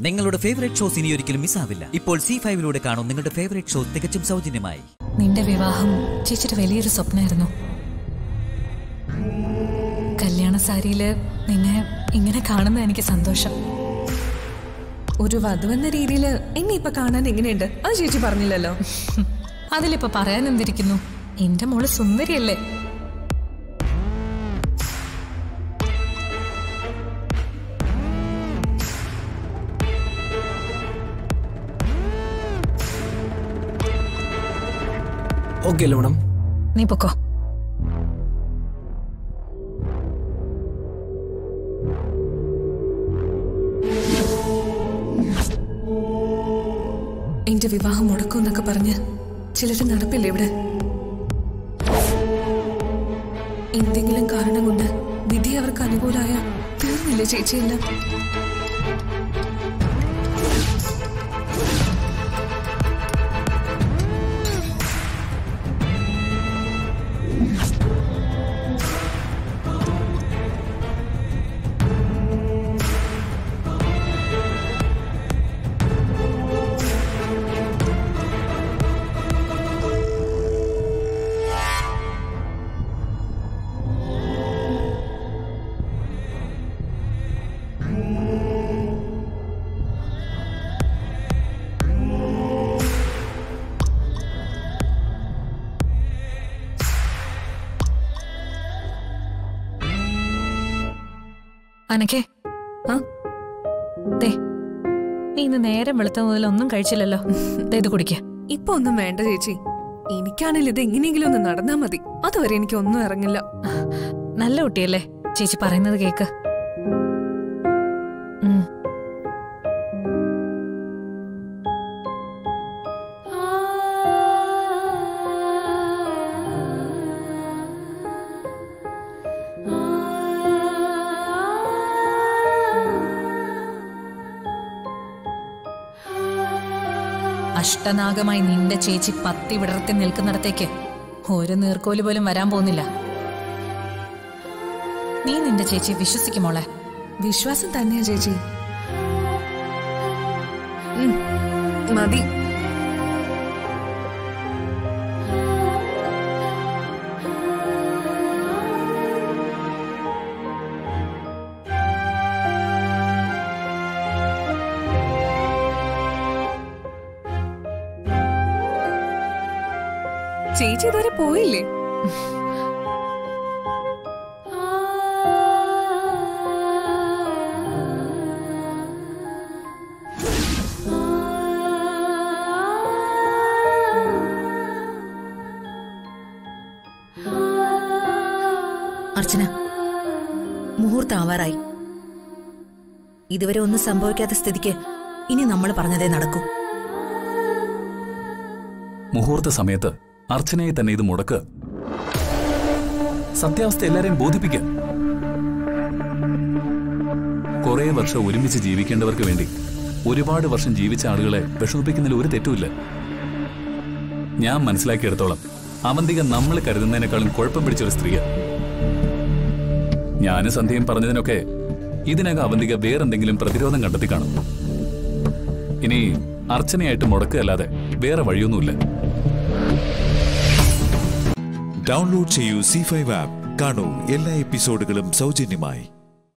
നിങ്ങളുടെ favourite shows ഇനി ഒരിക്കലും മിസ്സാവില്ല ഇപ്പോൾ സി ഫൈവിലൂടെ കാണും നിങ്ങളുടെ ഫേവറേറ്റ് ഷോ തികച്ചും സൗജന്യമായി നിന്റെ വിവാഹം ചേച്ചിയുടെ വലിയൊരു സ്വപ്നമായിരുന്നു കല്യാണ സാരിയില് നിന്നെ ഇങ്ങനെ കാണുന്ന എനിക്ക് സന്തോഷം ഒരു വധുവെന്ന രീതിയിൽ എന്നെ ഇപ്പൊ കാണാൻ എങ്ങനെയുണ്ട് അത് ചേച്ചി പറഞ്ഞില്ലല്ലോ അതിലിപ്പോ പറയാൻ എന്തിരിക്കുന്നു എന്റെ മോള് സുന്ദരിയല്ലേ ഓക്കെ അല്ലേ മാഡം നീ പൊക്കോ എന്റെ വിവാഹം മുടക്കും എന്നൊക്കെ പറഞ്ഞ് ചിലര് നടപ്പില്ല ഇവിടെ എന്തെങ്കിലും കാരണം കൊണ്ട് വിധി അവർക്ക് അനുകൂലമായ തീർന്നില്ലേ ചേച്ചിയെല്ലാം അനക്കേ ആ ദേ നീ ഇന്ന് നേരം വെളുത്ത മുതൽ ഒന്നും കഴിച്ചില്ലല്ലോ ദേ ഇത് കുടിക്ക ഇപ്പൊ ഒന്നും വേണ്ട ചേച്ചി എനിക്കാണെങ്കിൽ ഇത് എങ്ങനെയെങ്കിലും ഒന്ന് നടന്നാ മതി അതുവരെ എനിക്ക് ഒന്നും ഇറങ്ങില്ല നല്ല കുട്ടിയല്ലേ ചേച്ചി പറയുന്നത് കേക്ക് ഉം. അഷ്ടനാഗമായി നിന്റെ ചേച്ചി പത്തി വിടർത്തി നിൽക്കുന്നിടത്തേക്ക് ഒരു നീർക്കോല് പോലും വരാൻ പോകുന്നില്ല നീ നിന്റെ ചേച്ചി വിശ്വസിക്കുമോളെ വിശ്വാസം തന്നെയാ ചേച്ചി ഉം, മതി ചേച്ചി ഇതുവരെ പോയില്ലേ അർച്ചന മുഹൂർത്തം ആവാറായി ഇതുവരെ ഒന്നും സംഭവിക്കാത്ത സ്ഥിതിക്ക് ഇനി നമ്മൾ പറഞ്ഞതേ നടക്കൂ മുഹൂർത്ത സമയത്ത് അർച്ചനയെ തന്നെ ഇത് മുടക്കുക സത്യാവസ്ഥ എല്ലാരെയും ബോധിപ്പിക്കുക കുറെ വർഷം ഒരുമിച്ച് ജീവിക്കേണ്ടവർക്ക് വേണ്ടി ഒരുപാട് വർഷം ജീവിച്ച ആളുകളെ വിഷമിപ്പിക്കുന്നതിൽ ഒരു തെറ്റുമില്ല ഞാൻ മനസ്സിലാക്കിയെടുത്തോളം അവന്തിക നമ്മൾ കരുതുന്നതിനേക്കാളും കുഴപ്പം പിടിച്ചൊരു സ്ത്രീയ ഞാനും സന്ധ്യയും പറഞ്ഞതിനൊക്കെ ഇതിനകം അവന്തിക വേറെന്തെങ്കിലും പ്രതിരോധം കണ്ടെത്തി കാണും ഇനി അർച്ചനയായിട്ട് മുടക്കുകയല്ലാതെ വേറെ വഴിയൊന്നുമില്ല ഡൗൺലോഡ് ചെയ്യൂ സി ഫൈവ് ആപ്പ് കാണൂ എല്ലാ എപ്പിസോഡുകളും സൗജന്യമായി